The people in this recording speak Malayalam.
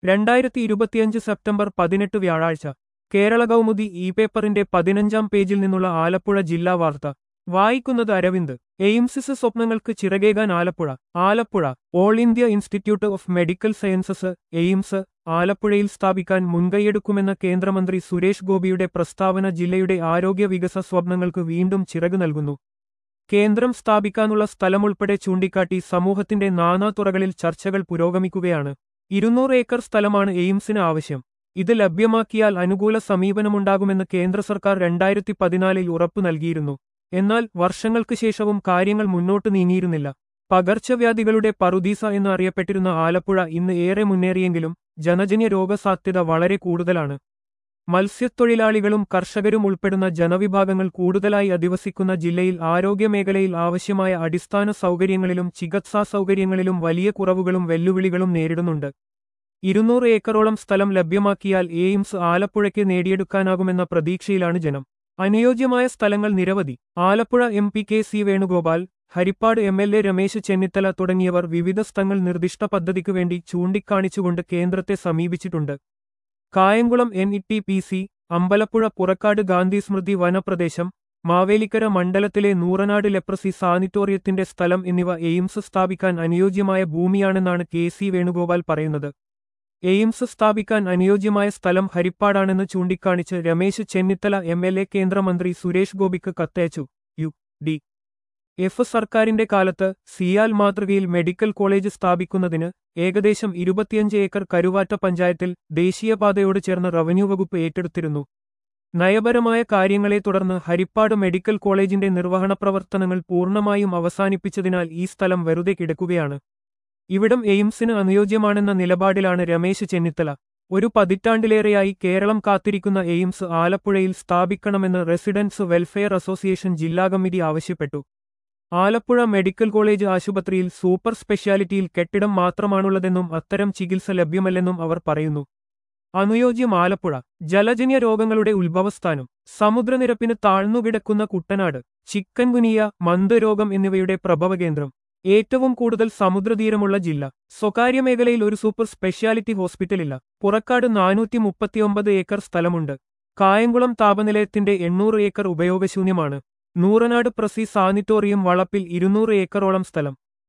രണ്ടായിരത്തി ഇരുപത്തിയഞ്ച് സെപ്റ്റംബർ പതിനെട്ട് വ്യാഴാഴ്ച കേരള കൗമുദി ഇ പേപ്പറിന്റെ പതിനഞ്ചാം പേജിൽ നിന്നുള്ള ആലപ്പുഴ ജില്ലാ വാർത്ത വായിക്കുന്നത് അരവിന്ദ് എയിംസിസ് സ്വപ്നങ്ങൾക്ക് ചിറകേകാൻ Alappuzha Alappuzha all India institute of medical sciences AIIMS ആലപ്പുഴയിൽ സ്ഥാപിക്കാൻ മുൻകൈയെടുക്കുമെന്ന കേന്ദ്രമന്ത്രി സുരേഷ് ഗോപിയുടെ പ്രസ്താവന ജില്ലയുടെ ആരോഗ്യ വികസന സ്വപ്നങ്ങൾക്ക് വീണ്ടും ചിറകു നൽകുന്നു കേന്ദ്രം സ്ഥാപിക്കാനുള്ള സ്ഥലമുൾപ്പെടെ ചൂണ്ടിക്കാട്ടി സമൂഹത്തിന്റെ നാനാതുറകളിൽ ചർച്ചകൾ പുരോഗമിക്കുകയാണ് ഇരുന്നൂറ് ഏക്കർ സ്ഥലമാണ് എയിംസിന് ആവശ്യം ഇത് ലഭ്യമാക്കിയാൽ അനുകൂല സമീപനമുണ്ടാകുമെന്ന് കേന്ദ്ര സർക്കാർ രണ്ടായിരത്തി പതിനാലിൽ ഉറപ്പു നൽകിയിരുന്നു എന്നാൽ വർഷങ്ങൾക്ക് ശേഷവും കാര്യങ്ങൾ മുന്നോട്ട് നീങ്ങിയിരുന്നില്ല പകർച്ചവ്യാധികളുടെ പറുദീസ എന്ന് അറിയപ്പെട്ടിരുന്ന ആലപ്പുഴ ഇന്ന് ഏറെ മുന്നേറിയെങ്കിലും ജനജന്യ രോഗസാധ്യത വളരെ കൂടുതലാണ് മത്സ്യത്തൊഴിലാളികളും കർഷകരും ഉൾപ്പെടുന്ന ജനവിഭാഗങ്ങൾ കൂടുതലായി അധിവസിക്കുന്ന ജില്ലയിൽ ആരോഗ്യമേഖലയിൽ ആവശ്യമായ അടിസ്ഥാന സൗകര്യങ്ങളിലും ചികിത്സാ സൗകര്യങ്ങളിലും വലിയ കുറവുകളും വെല്ലുവിളികളും നേരിടുന്നുണ്ട് ഇരുന്നൂറ് ഏക്കറോളം സ്ഥലം ലഭ്യമാക്കിയാൽ എയിംസ് ആലപ്പുഴയ്ക്ക് നേടിയെടുക്കാനാകുമെന്ന പ്രതീക്ഷയിലാണ് ജനം അനുയോജ്യമായ സ്ഥലങ്ങൾ നിരവധി Alappuzha M P K C Venugopal Haripad M L A Ramesh Chennithala തുടങ്ങിയവർ വിവിധ സ്ഥലങ്ങൾ നിർദ്ദിഷ്ട പദ്ധതിക്കു വേണ്ടി ചൂണ്ടിക്കാണിച്ചുകൊണ്ട് കേന്ദ്രത്തെ സമീപിച്ചിട്ടുണ്ട് Kayamkulam N E T P C Ambalappuzha Purakkad Gandhi Smriti വനപ്രദേശം മാവേലിക്കര മണ്ഡലത്തിലെ നൂറനാട് ലെപ്രസി സാനിറ്റോറിയത്തിന്റെ സ്ഥലം എന്നിവ എയിംസ് സ്ഥാപിക്കാൻ അനുയോജ്യമായ ഭൂമിയാണെന്നാണ് കെ സി വേണുഗോപാൽ പറയുന്നത് എയിംസ് സ്ഥാപിക്കാൻ അനുയോജ്യമായ സ്ഥലം ഹരിപ്പാടാണെന്ന് ചൂണ്ടിക്കാണിച്ച് Ramesh Chennithala M L A കേന്ദ്രമന്ത്രി സുരേഷ് ഗോപിക്ക് കത്തയച്ചു യു ഡി എഫ് സർക്കാരിന്റെ കാലത്ത് സിയാൽ മാതൃകയിൽ മെഡിക്കൽ കോളേജ് സ്ഥാപിക്കുന്നതിന് ഏകദേശം ഇരുപത്തിയഞ്ച് ഏക്കർ കരുവാറ്റ പഞ്ചായത്തിൽ ദേശീയപാതയോട് ചേർന്ന് റവന്യൂ വകുപ്പ് ഏറ്റെടുത്തിരുന്നു നയപരമായ കാര്യങ്ങളെ തുടർന്ന് ഹരിപ്പാട് മെഡിക്കൽ കോളേജിന്റെ നിർവഹണ പ്രവർത്തനങ്ങൾ പൂർണ്ണമായും അവസാനിപ്പിച്ചതിനാൽ ഈ സ്ഥലം വെറുതെ കിടക്കുകയാണ് ഇവിടം എയിംസിന് അനുയോജ്യമാണെന്ന നിലപാടിലാണ് രമേശ് ചെന്നിത്തല ഒരു പതിറ്റാണ്ടിലേറെയായി കേരളം കാത്തിരിക്കുന്ന എയിംസ് ആലപ്പുഴയിൽ സ്ഥാപിക്കണമെന്ന് റെസിഡൻസ് വെൽഫെയർ അസോസിയേഷൻ ജില്ലാ കമ്മിറ്റി ആവശ്യപ്പെട്ടു ആലപ്പുഴ മെഡിക്കൽ കോളേജ് ആശുപത്രിയിൽ സൂപ്പർ സ്പെഷ്യാലിറ്റിയിൽ കെട്ടിടം മാത്രമാണുള്ളതെന്നും അത്തരം ചികിത്സ ലഭ്യമല്ലെന്നും അവർ പറയുന്നു അനുയോജ്യം ആലപ്പുഴ ജലജന്യ രോഗങ്ങളുടെ ഉത്ഭവസ്ഥാനം സമുദ്രനിരപ്പിന് താഴ്ന്നുകിടക്കുന്ന കുട്ടനാട് ചിക്കൻ ഗുനിയ മന്ദരോഗം എന്നിവയുടെ പ്രഭവകേന്ദ്രം ഏറ്റവും കൂടുതൽ സമുദ്രതീരമുള്ള ജില്ല സ്വകാര്യ മേഖലയിൽ ഒരു സൂപ്പർ സ്പെഷ്യാലിറ്റി ഹോസ്പിറ്റലില്ല പുറക്കാട് നാനൂറ്റി മുപ്പത്തിയൊമ്പത് ഏക്കർ സ്ഥലമുണ്ട് കായംകുളം താപനിലയത്തിന്റെ എണ്ണൂറ് ഏക്കർ ഉപയോഗശൂന്യമാണ് നൂറനാട് പ്രസി സാനിറ്റോറിയം വളപ്പിൽ ഇരുന്നൂറ് ഏക്കറോളം സ്ഥലം